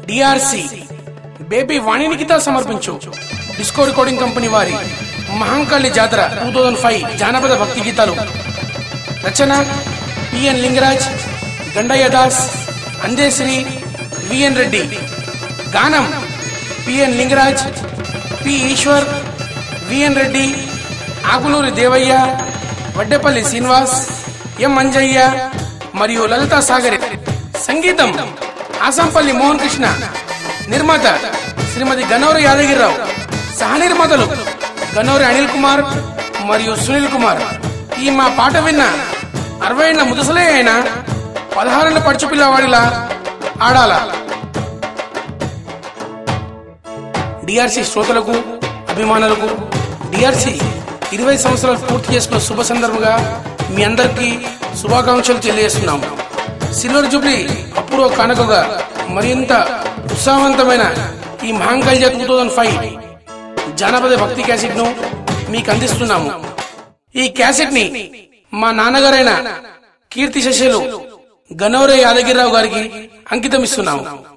DRC baby వాణినికిత సమర్పించు disco recording company వారి మహంకాళి జాతర టూ థౌజండ్ ఫైవ్ జానపద భక్తి గీతాలు రచన పిఎన్ లింగరాజ్ గండయ్య దాస్ అందేశ్రీ విఎన్ రెడ్డి గానం PN Lingaraj P Eshwar VN Reddy Akuluri Devaiah Vaddepalli Srinivas M Anjaiah మరియు లలితా సాగరి సంగీతం ఆసంపల్లి మోహన్ కృష్ణ నిర్మాత శ్రీమతి గన్నవరి యాదగిరిరావు సహ నిర్మాతలు గన్నవరి అనిల్ కుమార్ మరియు సునీల్ కుమార్ ఈ మా పాట విన్న అరవై ఏళ్ల ముదుసలే అయినా పదహారేళ్ల పడుచు పిల్లవాడిలా ఆడాలా డిఆర్సి శ్రోతలకు అభిమానులకు డిఆర్సి ఇరవై సంవత్సరాలు పూర్తి చేసుకున్న శుభ సందర్భంగా మీ అందరికీ శుభాకాంక్షలు తెలియజేస్తున్నాము సిల్వర్ జూబ్లీ అప్పుడు కానుకగా మరింత ఉత్సాహవంతమైన ఈ మహాంకాళ టూ థౌజండ్ ఫైవ్ జానపద భక్తి క్యాసెట్ ను మీకు అందిస్తున్నాము ఈ క్యాసెట్ ని మా నాన్నగారైన కీర్తి శశలు గనోరే యాదగిరిరావు గారికి అంకితం ఇస్తున్నాము